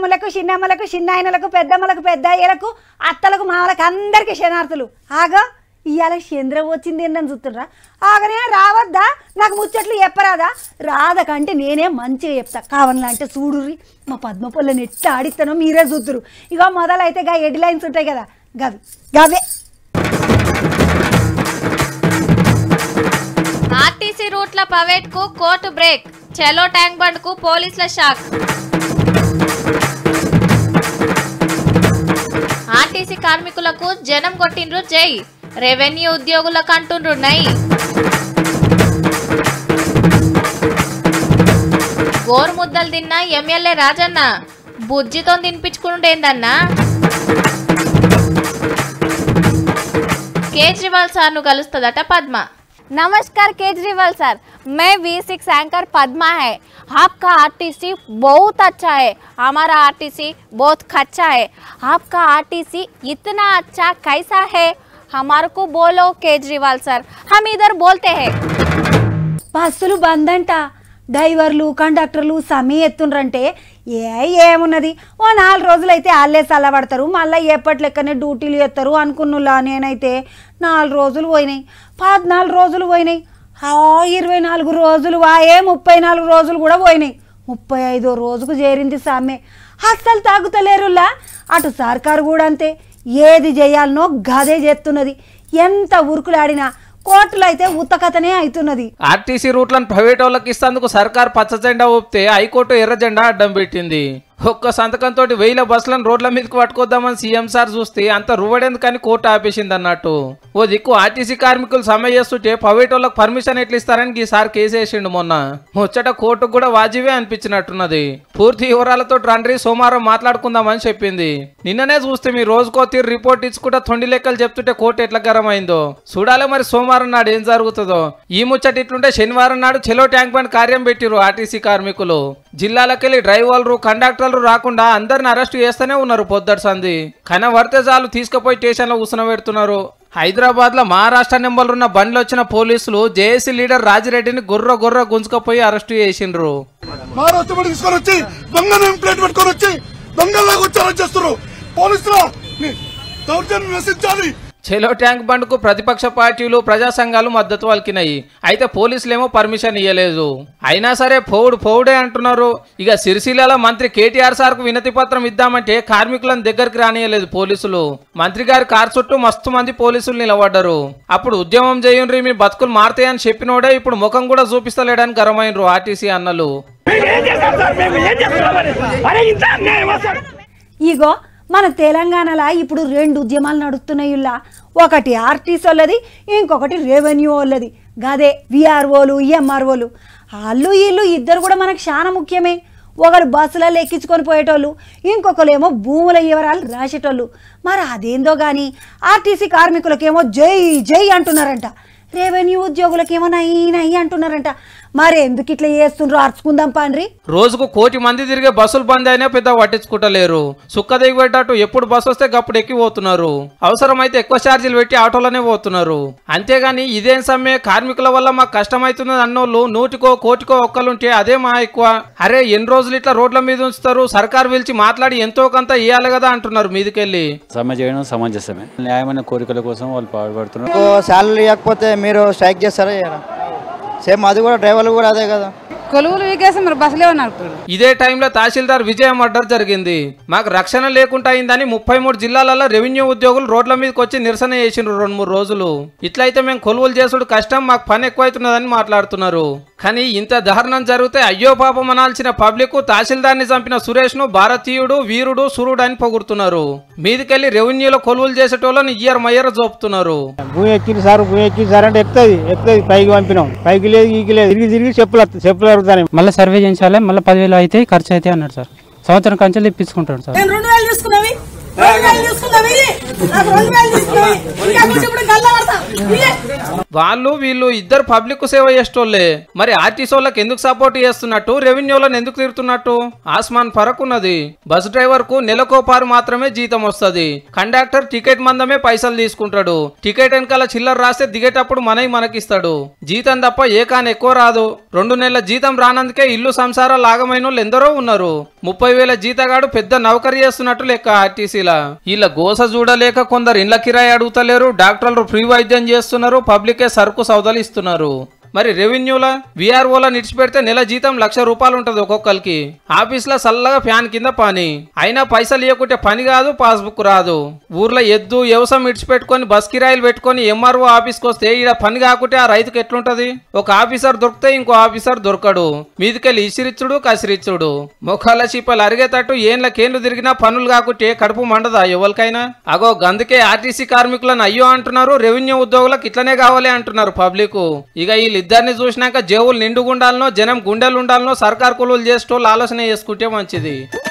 పెద్దమ్మలకు చిన్నమ్మలకు చిన్నాయనలకు పెద్దమ్మలకు పెద్ద అయ్యలకు అత్తలకు మామలకు అందరికీ శనార్థులు ఆగా ఇవాళ చంద్ర వచ్చింది ఏంటని చూస్తుండ్రా ఆగనే రావద్దా నాకు ముచ్చట్లు చెప్పరాదా రాదకంటే నేనే మంచిగా చెప్తా కావాలంటే చూడుర్రి మా పద్మ పొల్లని ఎట్లా ఆడిస్తానో మీరే చూతురు ఇక మొదలైతే గా హెడ్ లైన్స్ ఉంటాయి కదా గవి గవే ఆర్టీసీ రూట్ల పవేట్ కు కోర్టు బ్రేక్ చెలో ట్యాంక్ బండ్ కు పోలీసుల షాక్ ఆర్టీసీ కార్మికులకు జనం కొట్టిండ్రు జై రెవెన్యూ ఉద్యోగులకు అంటుండ్రు నై గోరు ముద్దలు తిన్న ఎమ్మెల్యే రాజన్న బుజ్జితో తినిపించుకుంటేందన్నా కేజ్రీవాల్ సార్ను కలుస్తుందట పద్మ नमस्कार केजरीवाल सर मैं वी सिक्स एंकर पद्मा है आपका आरटीसी बहुत अच्छा है हमारा आरटीसी बहुत खच्चा है आपका आरटीसी इतना अच्छा कैसा है हमारे को बोलो केजरीवाल सर हम इधर बोलते हैं బస్సులు బంద్ అంట డ్రైవర్లు కండక్టర్లు సమీ ఎత్తుండ్రంటే ఏ ఏమున్నది ఓ నాలుగు రోజులైతే వాళ్ళే చల్లబడతారు మళ్ళీ ఎప్పటి లెక్కనే డ్యూటీలు చేస్తారు అనుకున్నులా నేనైతే నాలుగు రోజులు పోయినాయి పద్నాలుగు రోజులు పోయినాయి ఆ ఇరవై నాలుగు రోజులు వాయే ముప్పై నాలుగు రోజులు కూడా పోయినాయి ముప్పై ఐదో రోజుకు చేరింది సమ్మె అస్సలు తాగుతలేరులా అటు సర్కారు కూడా అంతే ఏది చేయాలనో గదే చేస్తున్నది ఎంత ఉరుకులాడినా కోర్టులో అయితే ఉత్తకథనే అవుతున్నది ఆర్టీసీ రూట్లను ప్రైవేట్ వాళ్ళకి ఇస్తేందుకు సర్కార్ పచ్చ జెండా ఊపితే హైకోర్టు ఎర్ర జెండా అడ్డం పెట్టింది ఒక్క సంతకంతో వేల బస్సులను రోడ్ల మీదకి పట్టుకొద్దామని సీఎం సార్ చూస్తే అంత రువ్వడేందుకని కోర్టు ఆపేసింది అన్నట్టు ఓ దిక్కు ఆర్టీసీ కార్మికులు సమ్మె చేస్తుంటే ప్రైవేట్ వాళ్ళకి పర్మిషన్ ఎట్లా ఇస్తారని ఈసారి కేసు వేసిండు మొన్న ముచ్చట కోర్టుకు కూడా వాజివే అనిపించినట్టున్నది పూర్తి వివరాలతో రండ్రి సోమవారం మాట్లాడుకుందామని చెప్పింది నిన్ననే చూస్తే మీ రోజుకో తీరు రిపోర్ట్ ఇచ్చుకుంటా తొండి లెక్కలు చెప్తుంటే కోర్టు ఎట్లా గరమైందో చూడాలి మరి సోమవారం నాడు ఏం జరుగుతుందో ఈ ముచ్చట ఇట్లుంటే శనివారం నాడు చెలో ట్యాంక్ బండ్ కార్యం పెట్టిరు ఆర్టీసీ కార్మికులు జిల్లాలకెళ్ళి డ్రైవర్లు కండక్టర్లు రాకుండా అందరిని అరెస్ట్ చేస్తూనే ఉన్నారు పొద్దటి సంది కన వర్తే చాలు తీసుకుపోయి స్టేషన్లో కూర్చునబెడుతున్నారు హైదరాబాద్ లో మహారాష్ట్ర నెంబర్లు ఉన్న బండ్లు వచ్చిన పోలీసులు జేఏసీ లీడర్ రాజిరెడ్డిని గుర్ర గుర్ర గుంజుకపోయి అరెస్ట్ చేసిండ్రు మహారాష్ట్ర పడి తీసుకొని వచ్చి దొంగ నేమ్ ప్లేట్ పెట్టుకొని వచ్చి దొంగలాగా వచ్చి అరెస్ట్ చేస్తారు పోలీసులు దౌర్జన్యం నశించాలి చెలో ట్యాంక్ బండ్కు ప్రతిపక్ష పార్టీలు ప్రజా సంఘాలు మద్దతు పలికినాయి అయితే పోలీసులేమో పర్మిషన్ ఇవ్వలేదు అయినా సరే పోవుడు పోవుడే అంటున్నారు ఇక సిరిసిల్లలో మంత్రి కేటీఆర్ సార్కు వినతి పత్రం ఇద్దామంటే కార్మికులను దగ్గరికి రానియలేదు పోలీసులు మంత్రి గారి కారు చుట్టూ మస్తు మంది పోలీసులు నిలబడ్డారు అప్పుడు ఉద్యమం చేయండ్రి మీ బతుకులు మారుతాయని చెప్పినోడే ఇప్పుడు ముఖం కూడా చూపిస్తలేడని గరమైనరు ఆర్టీసీ అన్నలు ఇగో మన తెలంగాణలో ఇప్పుడు రెండు ఉద్యమాలు నడుస్తున్నాయి ఇలా ఒకటి ఆర్టీసీ వాళ్ళది ఇంకొకటి రెవెన్యూ వాళ్ళది గదే విఆర్ఓలు ఎంఆర్ఓలు వాళ్ళు వీళ్ళు ఇద్దరు కూడా మనకు చాలా ముఖ్యమే ఒకరు బస్సులలో ఎక్కించుకొని పోయేటోళ్ళు ఇంకొకరు ఏమో భూముల వివరాలు రాసేటోళ్ళు మరి అదేందో కానీ ఆర్టీసీ కార్మికులకేమో జై జై అంటున్నారంట రెవెన్యూ ఉద్యోగులకేమో నై నై అంటున్నారంట మరి ఎందుకు ఇట్లా చేస్తుండ్రో అర్చుకుందాం పాండ్రి రోజుకు కోటి మంది తిరిగే బస్సులు బంద్ అయినా పెద్ద పట్టించుకుంటలేరు సుక్క దిగిపెట్టట్టు ఎప్పుడు బస్సు వస్తే గప్పుడు ఎక్కి పోతున్నారు అవసరమైతే ఎక్కువ ఛార్జీలు పెట్టి ఆటోలోనే పోతున్నారు అంతేగాని ఇదేం సమ్మె కార్మికుల వల్ల మాకు కష్టమవుతున్నది అన్నోళ్ళు నూటికో కోటికో ఒక్కలుంటే అదే మా ఎక్కువ అరే ఎన్ని రోజులు ఇట్లా రోడ్ల మీద ఉంచుతారు సర్కారు పిలిచి మాట్లాడి ఎంతో కొంత ఇవ్వాలి కదా అంటున్నారు మీదికెళ్ళి సమ్మె చేయడం సమంజసమే న్యాయమైన కోరికల కోసం వాళ్ళు పాటుపడుతున్నారు మీకు శాలరీ ఇవ్వకపోతే మీరు స్ట్రైక్ చేస్తారా చేయరా సేమ్ అది కూడా డ్రైవర్లు కూడా అదే కదా కొలువులు వీకేసి మరి బస్సులే నడుపుతారు ఇదే టైంలో తహసీల్దార్ విజయ మర్డర్ జరిగింది మాకు రక్షణ లేకుండా అయిందని ముప్పై మూడు జిల్లాలలో రెవెన్యూ ఉద్యోగులు రోడ్ల మీదకి వచ్చి నిరసన చేసిండ్రు రెండు మూడు రోజులు ఇట్లయితే మేము కొలువులు చేసుడు కష్టం మాకు పని ఎక్కువైతున్నదని మాట్లాడుతున్నారు కానీ ఇంత దారుణం జరిగితే అయ్యో పాపం అనాల్సిన పబ్లిక్ తహసీల్దార్ని చంపిన సురేష్ ను భారతీయుడు వీరుడు సురుడు అని పొగుడుతున్నారు మీదికెళ్లి రెవెన్యూలో కొలువులు చేసేటోళ్ళని ఇయర్ మయ్యర చూపుతున్నారు భూమి ఎక్కింది సార్ భూమి ఎక్కింది సార్ అంటే ఎక్కుతుంది ఎక్కుతుంది పైకి పంపినాం పైకి లేదు గీకి లేదు తిరిగి తిరిగి చెప్పులు వస్తాయి, చెప్పులు అరుగుతాయి మళ్ళీ సర్వే చేయించాలి మళ్ళీ పదివేలు అయితే ఖర్చు అయితే అన్నాడు సార్ సంవత్సరం కంచెలు ఇప్పించుకుంటాడు సార్ రెండు వేలు తీసుకున్నావి వాళ్ళు వీళ్ళు ఇద్దరు పబ్లిక్ సేవ చేసేటోళ్ళే మరి ఆర్టీసీ వాళ్ళకి ఎందుకు సపోర్ట్ చేస్తున్నట్టు రెవెన్యూలను ఎందుకు తిడుతున్నట్టు ఆస్మాన్ ఫరక్ ఉన్నది బస్ డ్రైవర్ కు నెలకో పారు మాత్రమే జీతం వస్తది కండక్టర్ టికెట్ మందమే పైసలు తీసుకుంటాడు టికెట్ వెనకాల చిల్లర రాస్తే దిగేటప్పుడు మనవి మనకిస్తాడు జీతం తప్ప ఏ కాని ఎక్కువ రాదు రెండు నెలల జీతం రానందుకే ఇల్లు సంసారాలు ఆగమైన వాళ్ళు ఎందరో ఉన్నారు ముప్పై వేల జీతగాడు పెద్ద నౌకరీ చేస్తున్నట్టు లెక్క ఆర్టీసీలా వీళ్ళ గోస చూడలేక కొందరు ఇండ్ల కిరాయి అడుగుతలేరు డాక్టర్లు ఫ్రీ వైద్యం చేస్తున్నారు పబ్లికే సరుకు సౌదాలు ఇస్తున్నారు మరి రెవెన్యూల విఆర్ఓల నిడిచిపెడితే నెల జీతం లక్ష రూపాయలు ఉంటది ఒక్కొక్కరికి ఆఫీస్ లో చల్లగా ఫ్యాన్ కింద పని అయినా పైసలు ఇవ్వకుంటే పని కాదు పాస్బుక్ రాదు ఊర్లో ఎద్దు వ్యవసాయం ఇడిచిపెట్టుకొని బస్ కిరాయిలు పెట్టుకొని ఎంఆర్ఓ ఆఫీస్కి వస్తే ఈడ పని కాకుంటే ఆ రైతుకి ఎట్లుంటది ఒక ఆఫీసర్ దొరికితే ఇంకో ఆఫీసర్ దొరకడు మీదికెళ్ళి ఇసిరిచ్చుడు కసిరిచ్చుడు ముఖాల చీపలు అరిగేటట్టు ఏండ్ల కేండ్లు తిరిగినా పనులు కాకుంటే కడుపు మండదా ఎవరికైనా అగో గందుకే ఆర్టీసీ కార్మికులను అయ్యో అంటున్నారు రెవెన్యూ ఉద్యోగులకు ఇట్లనే కావాలి అంటున్నారు పబ్లిక్ ఇక వీళ్ళిద్దరిని చూసినాక జేవులు నిండుగుండాలనో జనం గుండెలు ఉండాలనో సర్కార్ కొలువులు చేసేటోళ్ళు ఆలోచన చేసుకుంటే మంచిది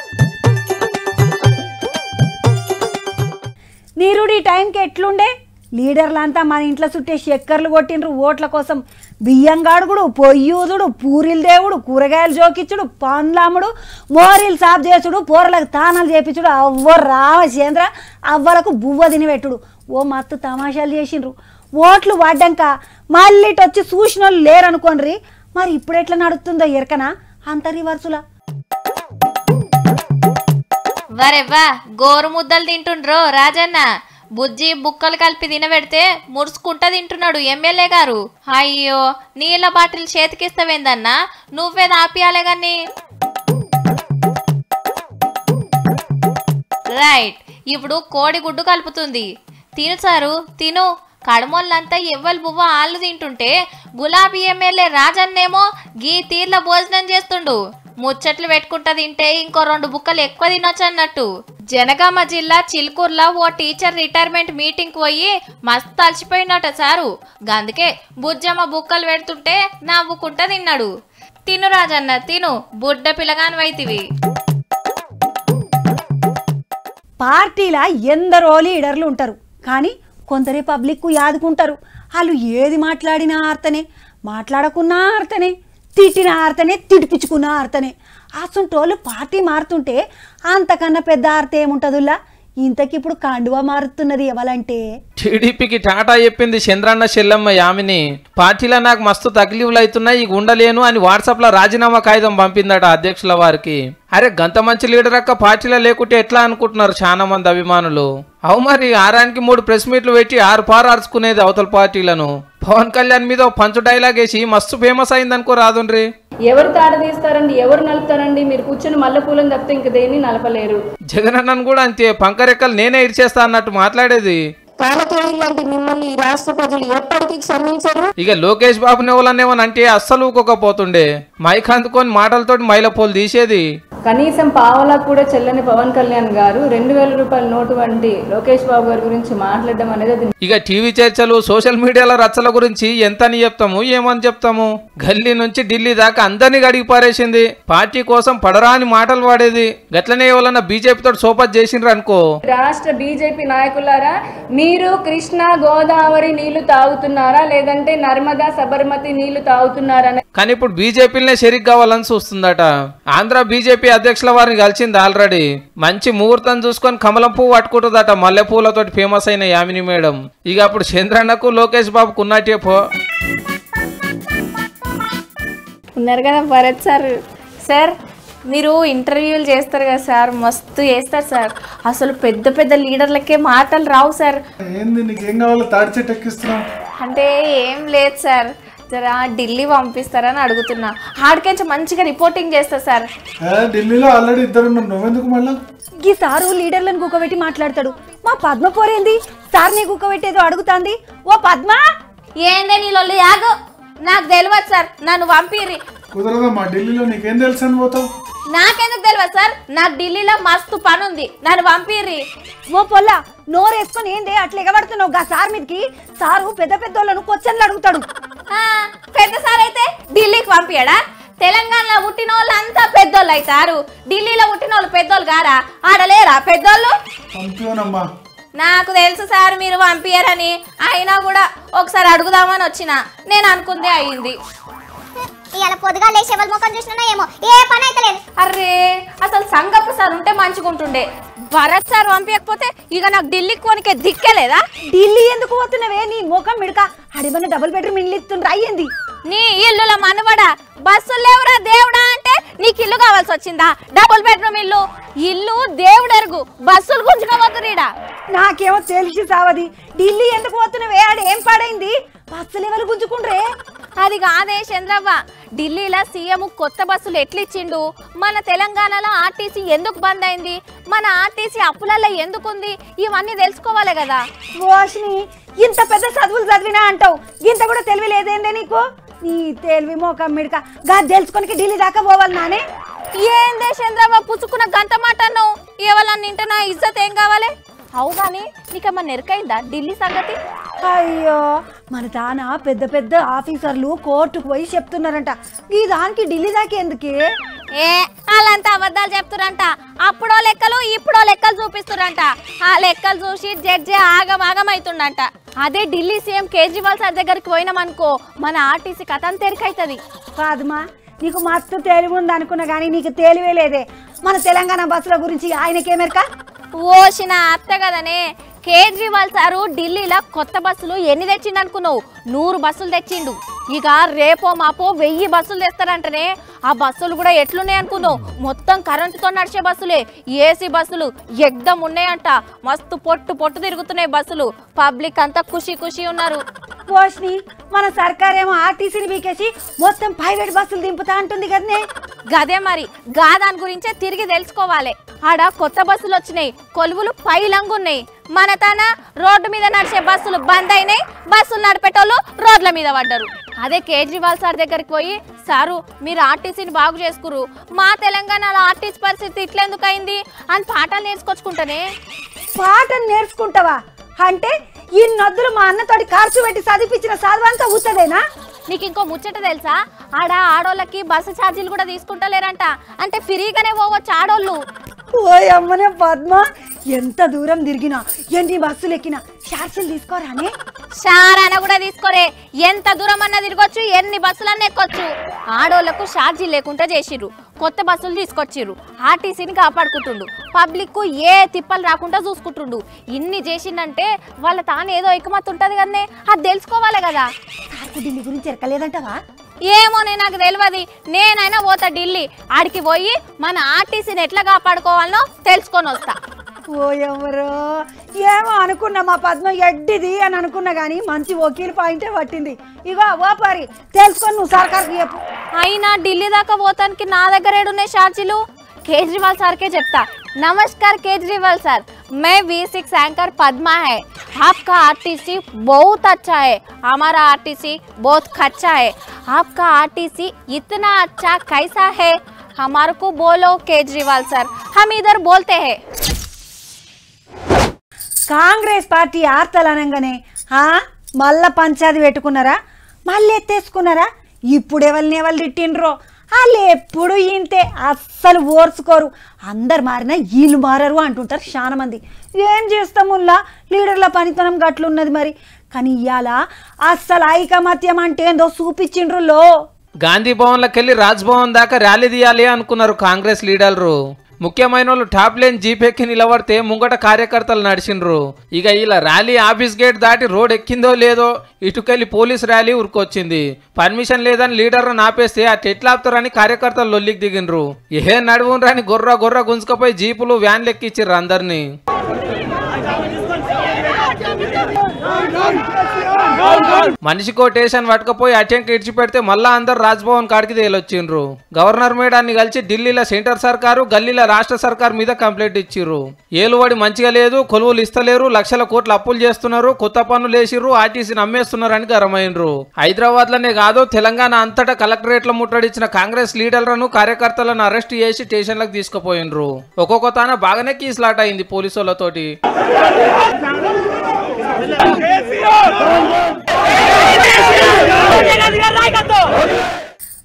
నీరుడి టైంకి ఎట్లుండే లీడర్లంతా మన ఇంట్లో చుట్టే చక్కర్లు కొట్టిండ్రు ఓట్ల కోసం బియ్యం గాడుగుడు పొయ్యూదుడు పూరీలు దేవుడు కూరగాయలు జోకిచ్చుడు పండ్లమ్ముడు మోరీలు సాఫ్ చేసుడు పూరలకు తానాలు చేపించుడు అవ్వ రామచంద్ర అవ్వలకు బువ్వ తిని పెట్టుడు ఓ మత్తు తమాషాలు చేసిండ్రు ఓట్లు పడ్డాక మళ్ళీ వచ్చి చూసిన వాళ్ళు లేరనుకోండ్రి మరి ఇప్పుడు ఎట్లా నడుస్తుందో ఎరకనా అంత రివర్సులా వరెవ్వా గోరు ముద్దలు తింటుండ్రో రాజన్న బుజ్జి బుక్కలు కలిపి తినబెడితే ముడుచుకుంటా తింటున్నాడు ఎమ్మెల్యే గారు అయ్యో నీళ్ళ బాటిల్ చేతికిస్తావేందన్నా నువ్వే దాపియాలే గాని రైట్ ఇప్పుడు కోడి గుడ్డు కలుపుతుంది తిను సారు తిను కడమోళ్ళంతా ఎవ్వరు బువ్వ ఆళ్ళు తింటుంటే గులాబీ ఎమ్మెల్యే రాజన్నేమో గీ తీర్ల భోజనం చేస్తుండు ముచ్చట్లు పెట్టుకుంటా తింటే ఇంకో రెండు బుక్కలు ఎక్కువ తినొచ్చు అన్నట్టు జనగామ జిల్లా చిల్కూర్లో ఓ టీచర్ రిటైర్మెంట్ మీటింగ్ పోయి మస్తు అలసిపోయినట సారు గందుకే బుజ్జమ్మ బుక్కలు పెడుతుంటే నవ్వుకుంటా తిన్నాడు తిను రాజన్న తిను బుడ్డ పిల్లగాని వైతివి పార్టీల ఎందరో లీడర్లు ఉంటారు కానీ కొందరే పబ్లిక్కు యాదుకుంటారు వాళ్ళు ఏది మాట్లాడినా ఆర్తనే మాట్లాడకున్నా ఆర్తనే తిట్టిన ఆర్తనే తిడిపించుకున్న ఆర్తనే అసంటోళ్ళు పార్టీ మారుతుంటే అంతకన్నా పెద్ద ఆర్త ఏముంటుందిలా ఇంతకిప్పుడు కండువా మారుతున్నది ఎవలంటే టీడీపీకి టాటా చెప్పింది చంద్రన్న చెల్లమ్మ యామిని పార్టీలో నాకు మస్తు తగిలివులు అవుతున్నాయి ఇక ఉండలేను అని వాట్సాప్ లో రాజీనామా కాగితం పంపిందట అధ్యక్షుల వారికి అరే గంత మంచి లీడర్ అక్క పార్టీలో లేకుంటే ఎట్లా అనుకుంటున్నారు చాలా మంది అభిమానులు అవు మరి ఆరానికి మూడు ప్రెస్ మీట్లు పెట్టి ఆరు పారు అరుచుకునేది అవతల పార్టీలను పవన్ కళ్యాణ్ మీద ఓ పంచు డైలాగ్ వేసి మస్తు ఫేమస్ అయిందనుకో రాదుండ్రి ఎవరు తాడ తీస్తారండి ఎవరు నలుపుతారండి మీరు కూర్చొని మల్లె పూలను తప్పితే ఇంక దేన్ని నలపలేరు జగన్ అన్నను కూడా అంతే పంకరెక్కలు నేనే ఇరిచేస్తా అన్నట్టు మాట్లాడేది పాలకేయులంటే మిమ్మల్ని ఈ రాష్ట్ర ప్రజలు ఎప్పటికీ క్షమించరు ఇక లోకేష్ బాబుని ఎవరన్నేమని అంటే అస్సలు ఊకోకపోతుండే మైక్ అందుకొని మాటలతోటి మైలపోలు తీసేది కనీసం పావలా కూడా చెల్లని పవన్ కళ్యాణ్ గారు రెండు వేల రూపాయల నోటు వంటి లోకేష్ బాబు గారి గురించి మాట్లాడడం అనేది అది ఇక టీవీ చర్చలు సోషల్ మీడియాల రచ్చల గురించి ఎంతని చెప్తాము ఏమని చెప్తాము గల్లీ నుంచి ఢిల్లీ దాకా అందరినీ గడిగి పారేసింది పార్టీ కోసం పడరాని మాటలు వాడేది గట్లనే ఎవరన్నా బీజేపీతో సోపత్ చేసిండ్రు అనుకో రాష్ట్ర బీజేపీ నాయకులారా మీరు కృష్ణా గోదావరి నీళ్లు తాగుతున్నారా లేదంటే నర్మదా సబర్మతి నీళ్లు తాగుతున్నారా అనే- కానీ ఇప్పుడు బీజేపీలనే షెరిక్ కావాలని చూస్తుందట ఆంధ్ర బీజేపీ అధ్యక్షుల వారిని కలిసింది ఆల్రెడీ మంచి ముహూర్తం చూసుకొని కమలం పువ్వు పట్టుకుంటుందట మల్లె పూలతోటి ఫేమస్ అయిన యామిని మేడం ఇక అప్పుడు చంద్రన్నకు లోకేష్ బాబుకు ఉన్నట్టే పో ఉన్నారు కదా భరత్ సార్ సార్ మీరు ఇంటర్వ్యూలు చేస్తారు కదా సార్ మస్తు చేస్తారు సార్ అసలు పెద్ద పెద్ద లీడర్లకే మాటలు రావు సార్ ఏంది నీకేం కావాలో తాడి చెట్టు ఎక్కిస్తున్నావు అంటే ఏం లేదు సార్ జరా ఢిల్లీ పంపిస్తారని అడుగుతున్నా ఆడికెంచి మంచిగా రిపోర్టింగ్ చేస్తా సార్ ఏ, ఢిల్లీలో ఆల్రెడీ ఇద్దరు ఉన్నారు నువ్వెందుకు మళ్ళా ఈ సారు లీడర్లను గుక్కబెట్టి మాట్లాడతాడు మా పద్మ పోరేంది సార్ని గుక్కబెట్టేదో అడుగుతాంది ఓ పద్మ ఏందే నీళ్ళు యాగు నాకు తెలియదు సార్ నన్ను పంపిర్రి కుదరదమ్మా ఢిల్లీలో నీకేం తెలుసు అని పోతావు నాకెందుకు తెలియదు సార్ నాకు ఢిల్లీలో మస్తు పని ఉంది నన్ను పంపిర్రి ఓ పొల్ల నోరేసుకొని ఏంది అట్లా ఎగబడుతున్నావు గా సార్ మీదకి సారు పెద్ద పెద్దోళ్ళను క్వశ్చన్లు అడుగుతాడు ఆ, పెద్ద సార్ అయితే ఢిల్లీకి పంపించడా తెలంగాణలో పుట్టిన వాళ్ళు అంతా పెద్దోళ్ళు అవుతారు ఢిల్లీలో పుట్టిన వాళ్ళు పెద్దోళ్ళు కారా ఆడలేరా పెద్దోళ్ళు పంపివనమ్మా నాకు తెలుసు సార్ మీరు పంపించారని అయినా కూడా ఒకసారి అడుగుదామని వచ్చిన నేను అనుకుందే అయ్యింది ఇవాళ పొద్దుగా లేచి ఎవరి ముఖం చూసినా ఏమో ఏ పని అయితే లేదు అర్రే అసలు సంగప్ప సార్ ఉంటే మంచిగుంటుండే భరత్ సార్ పంపించకపోతే ఇక నాకు ఢిల్లీకి కొనికే దిక్కేలేదా ఢిల్లీ ఎందుకు పోతున్నావే నీ ముఖం మిడక అడిబని డబుల్ బెడ్రూమ్ ఇల్లు ఇస్తుండ్రు అయ్యింది నీ ఇల్లుల మనుబడ బస్సులు లేవురా దేవుడా అంటే నీకు ఇల్లు కావాల్సి వచ్చిందా డబుల్ బెడ్రూమ్ ఇల్లు ఇల్లు దేవుడెరుగు బస్సులు గుంజుకోబోతురీడా నాకేమో తెలిసి సావది ఢిల్లీ ఎందుకు పోతున్నావే ఆడ ఏం పాడైంది బస్సులు ఎవరు గుంజుకుండ్రే అది కాదే చంద్రవ్వ ఢిల్లీలో సీఎం కొత్త బస్సులు ఎట్లిచ్చిండు మన తెలంగాణలో ఆర్టీసీ ఎందుకు బంద్ అయింది మన ఆర్టీసీ అప్పులలో ఎందుకుంది ఇవన్నీ తెలుసుకోవాలి కదా వాషిని ఇంత పెద్ద చదువులు చదివినా అంటావు ఇంత కూడా తెలివి లేదేందే నీకు నీ తెలివి మోకం మిడక గా తెలుసుకొని ఢిల్లీ దాకా పోవాలి నానే ఏందే చంద్రవ్వ పుచ్చుకున్న గంట మాట అన్నావు ఎవరన్నా నింటే నా ఇజ్జత్ ఏం కావాలి అవు కానీ నీకేమన్నా నెరకైందా ఢిల్లీ సంగతి అయ్యో మన తాన పెద్ద పెద్ద ఆఫీసర్లు కోర్టుకు పోయి చెప్తున్నారంట ఈ దానికి ఢిల్లీ దాకా ఎందుకే ఏ వాళ్ళంతా అబద్ధాలు చెప్తురంట అప్పుడో లెక్కలు ఇప్పుడో లెక్కలు చూపిస్తురంట ఆ లెక్కలు చూసి జడ్జి ఆగం ఆగం అవుతుండంట అదే ఢిల్లీ సీఎం కేజ్రీవాల్ సార్ దగ్గరికి పోయినామనుకో మన ఆర్టీసీ కథం తెరికైతుంది కాదుమా నీకు మస్తు తెలివి ఉంది అనుకున్నా కానీ నీకు తెలివే లేదే మన తెలంగాణ బస్సుల గురించి ఆయనకేమెరక ఓసిన అత్త కదనే కేజ్రీవాల్ సారు ఢిల్లీలో కొత్త బస్సులు ఎన్ని తెచ్చిండు అనుకున్నావు నూరు బస్సులు తెచ్చిండు ఇక రేపో మాపో వెయ్యి బస్సులు తెస్తారంటనే ఆ బస్సులు కూడా ఎట్లున్నాయి అనుకున్నావు మొత్తం కరెంటుతో నడిచే బస్సులే ఏసీ బస్సులు ఎగ్దం ఉన్నాయంట మస్తు పొట్టు పొట్టు తిరుగుతున్నాయి బస్సులు పబ్లిక్ అంతా ఖుషి ఖుషి ఉన్నారు పోషిని మన సర్కారేమో ఆర్టీసీని బీకేసి మొత్తం ప్రైవేట్ బస్సులు దింపుతా అంటుంది కదనే గదే మరి గా దాని గురించే తిరిగి తెలుసుకోవాలి ఆడ కొత్త బస్సులు వచ్చినాయి కొలువులు పైలంగున్నాయి మన తన రోడ్డు మీద నడిచే బస్సులు బంద్ అయినాయి బస్సులు నడిపేటోళ్ళు రోడ్ల మీద పడ్డారు అదే కేజ్రీవాల్ సార్ దగ్గరికి పోయి సారు మీరు ఆర్టీసీని బాగు చేసుకురు మా తెలంగాణలో ఆర్టీసీ పరిస్థితి ఇట్లెందుకు అయింది అని పాఠాలు నేర్చుకొచ్చుకుంటానే పాటను నేర్చుకుంటావా అంటే ఈ నద్దులు మా అన్నతోటి ఖర్చు పెట్టి చదివించిన చదువంతా ఊతదేనా నీకు ఇంకో ముచ్చట తెలుసా ఆడ ఆడోళ్ళకి బస్సు ఛార్జీలు కూడా తీసుకుంటలేరంట అంటే ఫ్రీగానే పోవచ్చు ఆడోళ్ళు ఓ అమ్మనే పద్మ ఎంత దూరం తిరిగినా ఎన్ని బస్సులు ఎక్కినా ఛార్జీలు తీసుకోరానే షారాన కూడా తీసుకోరే ఎంత దూరం అన్నా తిరగొచ్చు ఎన్ని బస్సులన్నా ఎక్కొచ్చు ఆడోళ్లకు ఛార్జీ లేకుండా చేసిర్రు కొత్త బస్సులు తీసుకొచ్చిర్రు ఆర్టీసీని కాపాడుకుంటుండు పబ్లిక్ ఏ తిప్పలు రాకుండా చూసుకుంటుండు ఇన్ని చేసిందంటే వాళ్ళ తాను ఏదో ఎక్కమత్తు ఉంటది కదనే అది తెలుసుకోవాలి కదా సార్కు ఢిల్లీ గురించి ఎరకలేదంటవా ఏమోనే నాకు తెలియదు నేనైనా పోతా ఢిల్లీ ఆడికి పోయి మన ఆర్టీసీని ఎట్లా కాపాడుకోవాలనో తెలుసుకొని వస్తా ఓ ఎవరో ఏమో అనుకున్నా మా పద్మ ఎడ్డిది అని అనుకున్నా కానీ మంచి వకీల్ పాయింటే పట్టింది ఇగో ఓ పరి తెలుసుకొని నువ్వు సర్కార్కి చెప్పు అయినా ఢిల్లీ దాకా పోతానికి నా దగ్గర ఏడున్నాయి ఛార్జీలు केजरीवाल सर के చెప్తా नमस्कार केजरीवाल सर मैं वी सिक्स एंकर पद्मा है आपका आरटीसी बहुत अच्छा है हमारा आरटीसी बहुत खच्चा है आपका आरटीसी इतना अच्छा कैसा है हमारे को बोलो केजरीवाल सर हम इधर बोलते हैं కాంగ్రెస్ పార్టీ ఆర్తలు అనగానే ఆ, మళ్ళా పంచాది పెట్టుకున్నారా మళ్ళీ ఎత్తేసుకున్నారా ఇప్పుడు ఎవరిని ఎవరు తిట్టిండ్రో వాళ్ళు ఎప్పుడు ఇంతే అస్సలు ఓర్చుకోరు అందరు మారినా వీళ్ళు మారరు అంటుంటారు చాలా మంది ఏం చేస్తాముల్లా లీడర్ల పనితనం గట్లున్నది మరి కానీ ఇవాళ అస్సలు ఐకమత్యం అంటే ఏందో చూపించిండ్రులో గాంధీ భవన్లోకి వెళ్ళి రాజ్భవన్ దాకా ర్యాలీ తీయాలి అనుకున్నారు కాంగ్రెస్ లీడర్లు ముఖ్యమైన వాళ్ళు టాప్ లైన్ జీప్ ఎక్కి నిలబడితే ముంగట కార్యకర్తలు నడిచిండ్రు ఇక ఇలా ర్యాలీ ఆఫీస్ గేట్ దాటి రోడ్ ఎక్కిందో లేదో ఇటుకెళ్ళి పోలీస్ ర్యాలీ ఉరికొచ్చింది పర్మిషన్ లేదని లీడర్ నాపేస్తే అటు ఎట్లా ఆపుతారని కార్యకర్తలు లొల్లికి దిగిండ్రు ఏ నడువునరాని గొర్ర గొర్ర గుంజుకపోయి జీపులు వ్యాన్లు ఎక్కిచ్చిర్రు అందరినీ మనిషికో టేషన్ పట్టుకపోయి అటెంక్ ఇడిచిపెడితే మళ్ళా అందరు రాజ్భవన్ కాడికి తేలొచ్చిండ్రు గవర్నర్ మేడాన్ని కలిసి ఢిల్లీలో సెంటర్ సర్కారు గల్లీలో రాష్ట్ర సర్కార్ మీద కంప్లైంట్ ఇచ్చిర్రు ఏలుబడి మంచిగా లేదు కొలువులు ఇస్తలేరు లక్షల కోట్ల అప్పులు చేస్తున్నారు కొత్త పన్నులు వేసిర్రు ఆర్టీసీని అమ్మేస్తున్నారని గరమైండ్రు హైదరాబాద్ లోనే కాదు తెలంగాణ అంతటా కలెక్టరేట్ లో ముట్టడించిన కాంగ్రెస్ లీడర్లను కార్యకర్తలను అరెస్ట్ చేసి స్టేషన్లకు తీసుకుపోయిండ్రు ఒక్కొక్క తాన బాగానే కీస్లాట్ అయింది పోలీసులతోటి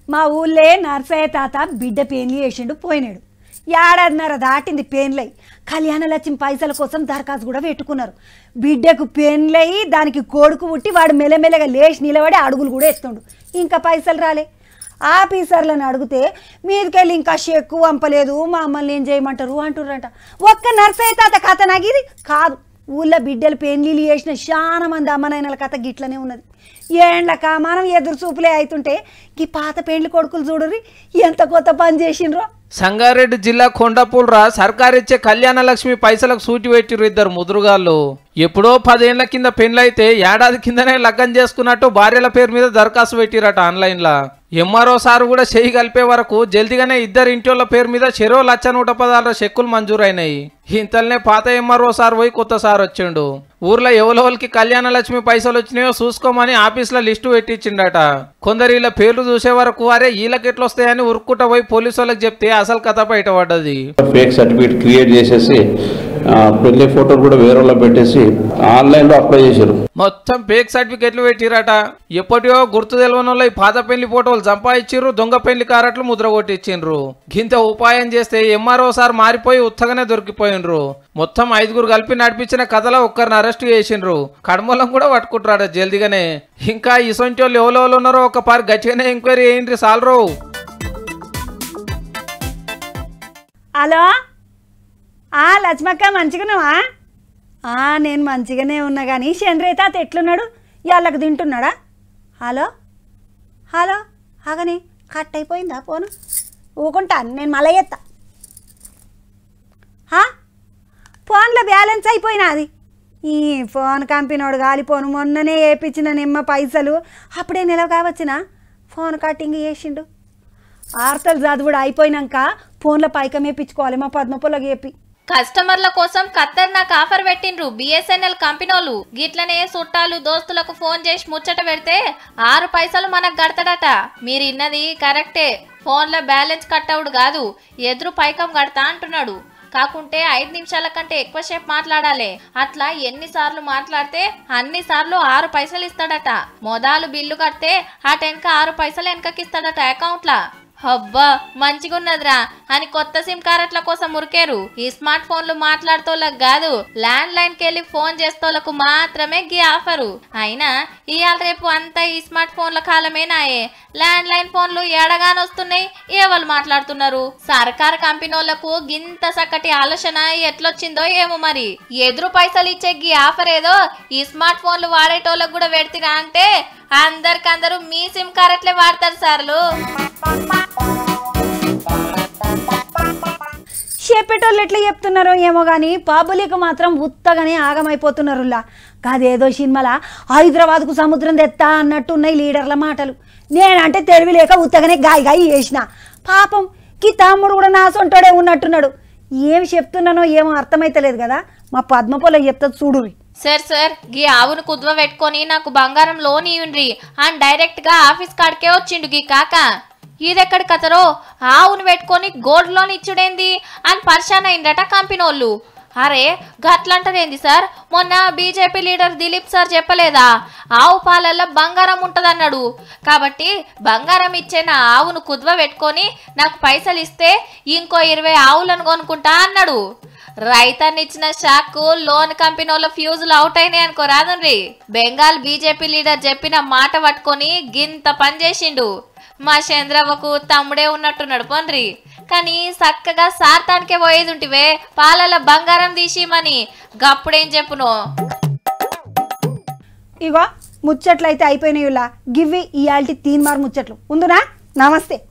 మా ఊళ్ళే నర్సయ్య తాత బిడ్డ పెళ్లి చేసిండు పోయినాడు ఏడాదిన్నర దాటింది పెన్లై కళ్యాణ లక్ష్మి పైసల కోసం దరఖాస్తు కూడా పెట్టుకున్నారు బిడ్డకు పెన్లై దానికి కొడుకు పుట్టి వాడు మెల్లమెల్లగా లేచి నిలబడి అడుగులు కూడా ఎత్తుండు ఇంకా పైసలు రాలే ఆఫీసర్లను అడిగితే మీదకెళ్ళి ఇంకా చెక్కు వంపలేదు మమ్మల్ని ఏం చేయమంటారు అంటుర్రంట ఒక్క నర్సయ్య తాత కథ నాగిది కాదు ఊళ్ళో బిడ్డలు పెళ్లిళ్ళు చేసిన చాలా మంది అమ్మనాయనల కథ గిట్లనే ఉన్నది ఏండ్లక మనం ఎదురు చూపులే అవుతుంటే ఈ పాత పెండ్లి కొడుకులు చూడరి ఎంత కొత్త పని చేసిండ్రో సంగారెడ్డి జిల్లా కొండపూల్రా సర్కారిచ్చే కళ్యాణ లక్ష్మి పైసలకు సూటి పెట్టిరు ఇద్దరు ముదురుగాళ్ళు ఎప్పుడో పదేళ్ల కింద పెళ్ళైతే ఏడాది కిందనే లగ్గం చేసుకున్నట్టు భార్యల పేరు మీద దరఖాస్తు పెట్టిరట ఆన్లైన్లో ఎంఆర్ఓ సార్ కూడా చేయి కలిపే వరకు జల్దిగానే ఇద్దరు ఇంటోళ్ళ పేరు మీద చెరో లచ్చ నూట పదాల చెక్కులు మంజూరైనాయి ఇంతలోనే పాత ఎంఆర్ఓ సార్ పోయి కొత్త సార్ వచ్చిండు ఊర్లో ఎవరెవరికి కళ్యాణ లక్ష్మి పైసలు వచ్చినాయో చూసుకోమని ఆఫీస్లో లిస్టు పెట్టించిండట కొందరు వీళ్ళ పేర్లు చూసే వరకు అరే వీళ్ళకి ఎట్లా వస్తాయని ఉరుక్కుంటా పోయి పోలీసు వాళ్ళకి చెప్తే అసలు కథ బయటపడ్డది ఫేక్ సర్టిఫికేట్ క్రియేట్ చేసేసి ఆ, పెళ్లి ఫోటోలు కూడా వేరే వాళ్ళకి పెట్టేసి ఆన్లైన్లో అప్లై చేశారు మొత్తం ఫేక్ సర్టిఫికెట్లు పెట్టిరట ఎప్పటియో గుర్తు తెలియని వాళ్ళు ఈ పాత పెళ్లి ఫోటోలు సంపాదించిర్రు దొంగ పెళ్లి కారట్లు ముద్ర కొట్టించిండ్రు గింత ఉపాయం చేస్తే ఎంఆర్ఓ సార్ మారిపోయి ఉత్తగానే దొరికిపోయిండ్రు మొత్తం ఐదుగురు కలిపి నడిపించిన కథలో ఒక్కరిని అరెస్ట్ చేసిండ్రు కడమూలం కూడా పట్టుకుంటారట జల్దిగానే ఇంకా ఇసొంటి వాళ్ళు ఎవరెవరు ఉన్నారో ఒక పారి గట్టిగానే ఎంక్వైరీ చేయండి సాలరు హలో ఆ లక్ష్మక్క మంచిగానేవా ఆ నేను మంచిగానే ఉన్నా కానీ చంద్రయ్య తాత ఎట్లున్నాడు ఇవాళకు తింటున్నాడా హలో హలో ఆగని కట్ అయిపోయిందా ఫోను ఊకుంటాను నేను మళ్ళీ ఎత్తా హా? ఫోన్లో బ్యాలెన్స్ అయిపోయినాది ఈ ఫోన్ కంపెనోడు గాలిపోను మొన్ననే వేపించిన నిమ్మ పైసలు అప్పుడే నెల కావచ్చునా ఫోన్ కటింగ్ చేసిండు ఆర్తలు చదువుడు అయిపోయినాక ఫోన్లో పైకం వేపించుకోవాలి మా పద్మపుల్లకి చెప్పి కస్టమర్ల కోసం ఖతర్నాక్ ఆఫర్ పెట్టిండ్రు బిఎస్ఎన్ఎల్ కంపెనోళ్ళు గిట్లనే చుట్టాలు దోస్తులకు ఫోన్ చేసి ముచ్చట పెడితే ఆరు పైసలు మనకు కడతాడట మీరు ఇన్నది కరెక్టే ఫోన్లో బ్యాలెన్స్ కట్టవుడు కాదు ఎదురు పైకం కడతా అంటున్నాడు కాకుంటే ఐదు నిమిషాల కంటే ఎక్కువసేపు మాట్లాడాలి అట్లా ఎన్నిసార్లు మాట్లాడితే అన్ని సార్లు ఆరు పైసలు ఇస్తాడట మొదలు బిల్లు కడితే ఆ టెన్క ఆరు పైసలు వెనకకిస్తాడట అకౌంట్లా అబ్బా మంచిగున్నదిరా అని కొత్త సిమ్ కార్డుల కోసం మురికేరు ఈ స్మార్ట్ ఫోన్లు మాట్లాడుతోళ్ళకి కాదు ల్యాండ్ లైన్ కెళ్ళి ఫోన్ చేస్తోళ్ళకు మాత్రమే గీ ఆఫరు అయినా ఇవాళ రేపు అంతా ఈ స్మార్ట్ ఫోన్ల కాలమేనాయే ల్యాండ్ లైన్ ఫోన్లు ఎడగానొస్తున్నాయి ఏవాళ్ళు మాట్లాడుతున్నారు సర్కార్ కంపెనీలకు గింత సక్కటి ఆలోచన ఎట్లొచ్చిందో ఏమో మరి ఎదురు పైసలు ఇచ్చే గీ ఆఫర్ ఏదో ఈ స్మార్ట్ ఫోన్లు వాడేటోళ్ళకు కూడా పెడతారా అంటే అందరికందరూ మీ సిమ్ కార్డులే వాడతారు సార్లు చెప్పేటోళ్ళు ఎట్లా చెప్తున్నారో ఏమో కానీ పబ్లిక్ మాత్రం ఉత్తగానే ఆగమైపోతున్నారులా కాదేదో సినిమాల హైదరాబాద్కు సముద్రం తెత్తా అన్నట్టు ఉన్నాయి లీడర్ల మాటలు నేనంటే తెలివి లేక ఉత్తగానే గాయ గాయి చేసిన పాపం కి తమ్ముడు కూడా నా సొంటోడే ఉన్నట్టున్నాడు ఏమి చెప్తున్నానో ఏమో అర్థమైతలేదు కదా మా పద్మపొల చెప్తా చూడురి సార్ సార్ గీ ఆవును కుద్వ పెట్టుకొని నాకు బంగారం లోన్ ఇవ్వండి అని డైరెక్ట్ గా ఆఫీస్ కాడికే వచ్చిండు గీ కాక ఇదెక్కడి కథరో ఆవును పెట్టుకొని గోల్డ్ లోన్ ఇచ్చుడేంది అని పరిశాన్ అయిందట కంపెనోళ్ళు అరే గట్లంటారేంది సార్ మొన్న బీజేపీ లీడర్ దిలీప్ సార్ చెప్పలేదా ఆవు పాలల్లో బంగారం ఉంటదన్నాడు కాబట్టి బంగారం ఇచ్చే నా ఆవును కుద్వ పెట్టుకొని నాకు పైసలు ఇస్తే ఇంకో ఇరవై ఆవులను కొనుక్కుంటా అన్నాడు రైతన్న ఇచ్చిన షాక్ లోన్ కంపెనీ వాళ్ళ ఫ్యూజులు అవుట్ అయినాయి అనుకో రాదండ్రి బెంగాల్ బీజేపీ లీడర్ చెప్పిన మాట పట్టుకొని గింత పని చేసిండు మా చంద్రవ్వకు తమ్ముడే ఉన్నట్టున్నాడు పోన్రి కానీ చక్కగా సార్తానికే పోయేది ఉంటివే పాలల బంగారం తీసిమని గప్పుడేం చెప్పును ఇగో ముచ్చట్లు అయితే అయిపోయినాయి గివ్వి ఇయాల్టి తీన్ మార్ ముచ్చట్లు ఉందునా నమస్తే